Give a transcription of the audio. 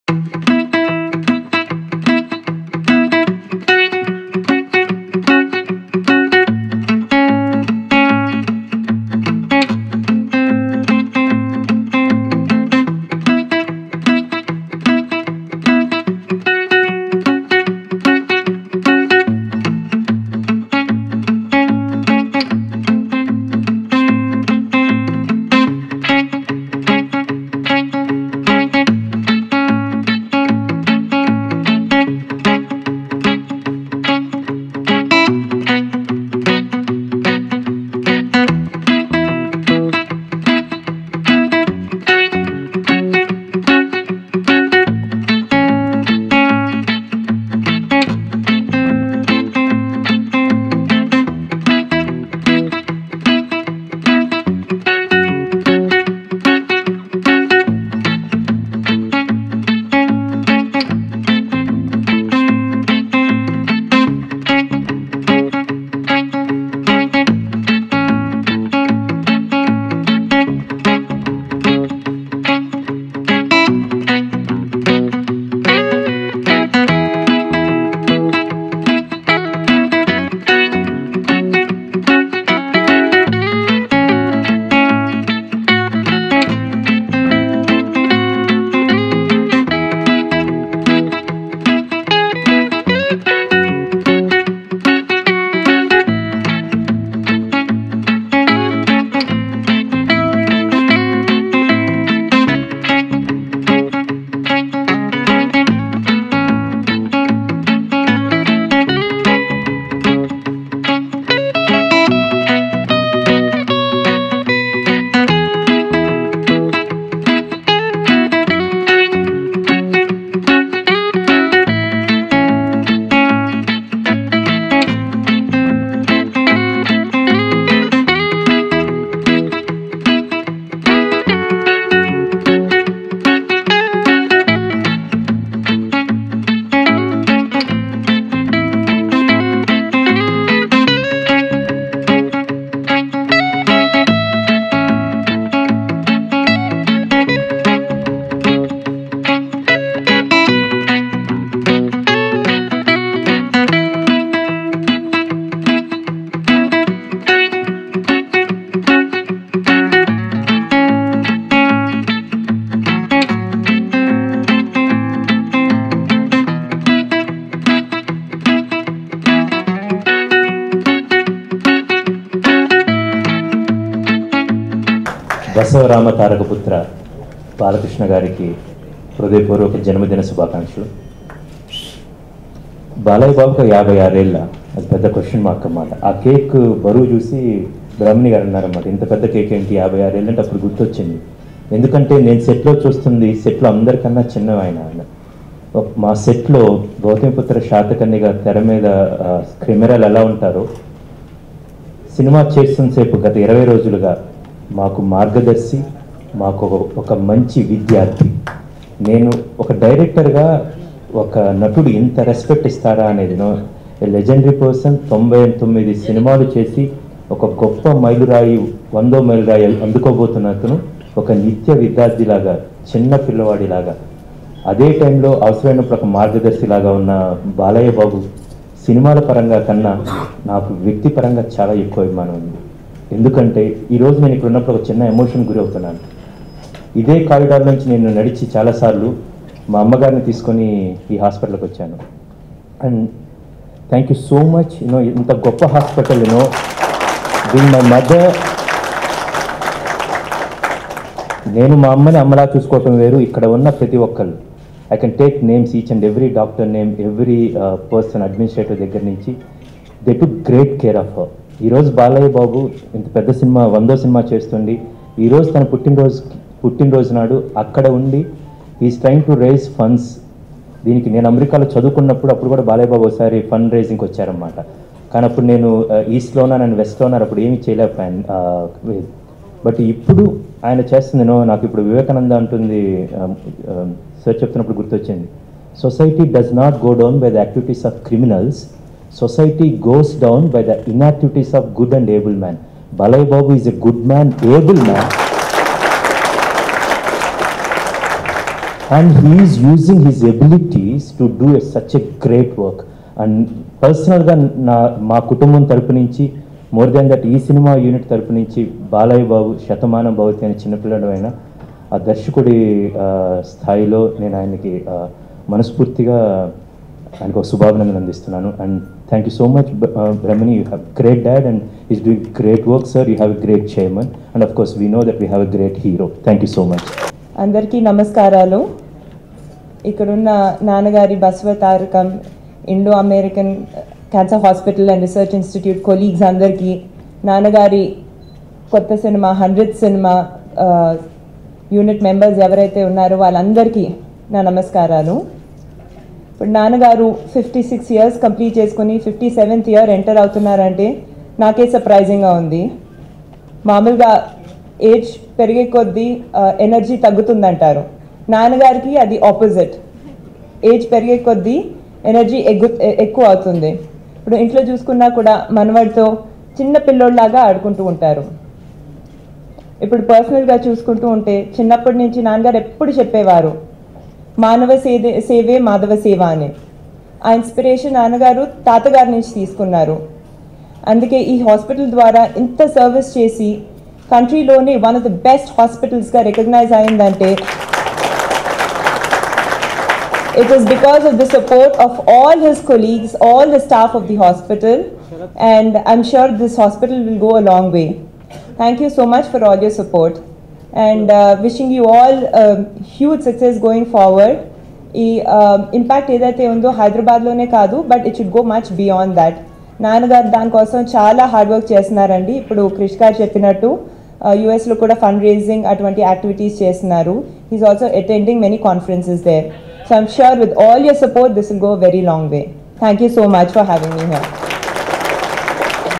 బసవరామ తారకపుత్ర బాలకృష్ణ గారికి హృదయపూర్వక జన్మదిన శుభాకాంక్షలు బాలయ్య బాబుకు యాభై ఆరేళ్ళ అది పెద్ద క్వశ్చన్ మార్క్ అన్నమాట ఆ కేక్ బరువు చూసి బ్రహ్మణి గారు అన్నారన్నమాట ఇంత పెద్ద కేక్ ఏంటి యాభై ఆరేళ్ళు అంటే అప్పుడు గుర్తొచ్చింది ఎందుకంటే నేను సెట్లో చూస్తుంది సెట్లో అందరికన్నా చిన్న ఆయన ఆయన ఒక- మా సెట్లో గౌతమిపుత్ర శాతకర్ణిగా తెర మీద ఆ, కెమెరాలు ఎలా ఉంటారో సినిమా చేస్తున్నసేపు గత ఇరవై రోజులుగా మాకు మార్గదర్శి మాకు ఒక ఒక మంచి విద్యార్థి నేను ఒక డైరెక్టర్గా ఒక నటుడు ఇంత రెస్పెక్ట్ ఇస్తారా అనేది లెజెండరీ పర్సన్ తొంభై తొమ్మిది సినిమాలు చేసి ఒక గొప్ప మైలురాయి వందో మైలురాయి అందుకోబోతున్న అతను ఒక నిత్య విద్యార్థిలాగా చిన్న పిల్లవాడిలాగా అదే టైంలో అవసరమైనప్పుడు ఒక మార్గదర్శిలాగా ఉన్న బాలయ్య బాబు సినిమాల పరంగా కన్నా నాకు వ్యక్తిపరంగా చాలా ఎక్కువ అభిమానం ఉంది ఎందుకంటే ఈరోజు నేను ఇక్కడ ఉన్నప్పుడు ఒక చిన్న ఎమోషన్ గురి అవుతున్నాను ఇదే కారిడార్ నుంచి నేను నడిచి చాలాసార్లు మా అమ్మగారిని తీసుకొని ఈ హాస్పిటల్కి వచ్చాను and thank you so much you know ఇంత గొప్ప హాస్పిటల్ యూనో దీని మై మదర్ నేను మా అమ్మని అమ్మలా చూసుకోవటం వేరు ఇక్కడ ఉన్న ప్రతి ఒక్కళ్ళు I can take names each and every doctor name every person administrative దగ్గర నుంచి they to great care of her ఈరోజు బాలయ్య బాబు ఇంత పెద్ద సినిమా వందో సినిమా చేస్తుండి ఈరోజు తన పుట్టినరోజు పుట్టినరోజు నాడు అక్కడ ఉండి is trying to raise funds దీనికి నేను అమెరికాలో చదువుకున్నప్పుడు అప్పుడు కూడా బాలయ్య బాబు ఒకసారి ఫండ్ రైజింగ్కి వచ్చారనమాట కానీ అప్పుడు నేను ఈస్ట్లో ఉన్నాను నేను వెస్ట్లో ఉన్నారు అప్పుడు ఏమీ చేయలేకపోయాను బట్ ఇప్పుడు ఆయన చేస్తుంది నో నాకు ఇప్పుడు వివేకానంద అంటుంది సార్ చెప్తున్నప్పుడు గుర్తొచ్చింది society does not go down by the activities of criminals society goes down by the inactivities of good and able man Balayya Babu is a good man able man and he is using his abilities to do a, such a great work and పర్సనల్గా నా మా కుటుంబం తరపు నుంచి more than that ఈ సినిమా unit తరపు నుంచి బాలయ్య బాబు శతమానం భవతి అనే చిన్నపిల్లడు అయినా ఆ దర్శకుడి ఆ, స్థాయిలో నేను ఆయనకి ఆ, మనస్ఫూర్తిగా ఆయనకు ఒక శుభాభినందనలు అందిస్తున్నాను and thank you so much Brahmani you have great dad and is doing great work sir you have a great chairman and of course we know that we have a great hero thank you so much అందరికీ నమస్కారాలు ఇక్కడున్న నాన్నగారి Basavatarakam Indo American cancer hospital and research institute colleagues అందరికీ నాన్నగారి కొత్త సినిమా hundred సినిమా unit members ఎవరైతే ఉన్నారో వాళ్ళందరికీ నా నమస్కారాలు ఇప్పుడు నాన్నగారు ఫిఫ్టీ సిక్స్ ఇయర్స్ కంప్లీట్ చేసుకుని ఫిఫ్టీ సెవెంత్ ఇయర్ ఎంటర్ అవుతున్నారంటే నాకే సర్ప్రైజింగ్గా ఉంది మామూలుగా ఏజ్ పెరిగే కొద్దీ ఎనర్జీ తగ్గుతుందంటారు నాన్నగారికి అది ఆపోజిట్ ఏజ్ పెరిగే కొద్దీ ఎనర్జీ ఎగ్గు ఎ- ఎక్కువ అవుతుంది ఇప్పుడు ఇంట్లో చూసుకున్నా కూడా మనవాడితో చిన్న పిల్లోళ్ళలాగా ఆడుకుంటూ ఉంటారు ఇప్పుడు పర్సనల్గా చూసుకుంటూ ఉంటే చిన్నప్పటి నుంచి నాన్నగారు ఎప్పుడు చెప్పేవారు మానవ సేదే సేవే మాధవ సేవ అని ఆ ఇన్స్పిరేషన్ నాన్నగారు తాతగారి నుంచి తీసుకున్నారు అందుకే ఈ హాస్పిటల్ ద్వారా ఇంత సర్వీస్ చేసి కంట్రీలోనే వన్ ఆఫ్ ద బెస్ట్ హాస్పిటల్స్గా రికగ్నైజ్ అయిందంటే It is because of the support of all his colleagues, all the staff of the hospital, and I'm sure this hospital will go a long way. Thank you so much for all your support, and uh, wishing you all um, huge success going forward. ఈ impact ఏదైతే ఉందో హైదరాబాద్లోనే కాదు but it should go much beyond that నాన్నగారు దానికోసం చాలా hard work చేస్తున్నారండి ఇప్పుడు క్రిష్ గారు చెప్పినట్టు యుఎస్లో కూడా ఫండ్ రేజింగ్ అటువంటి యాక్టివిటీస్ చేస్తున్నారు he's also attending many conferences there so I'm sure with all your support this will go very long way thank you so much for having me here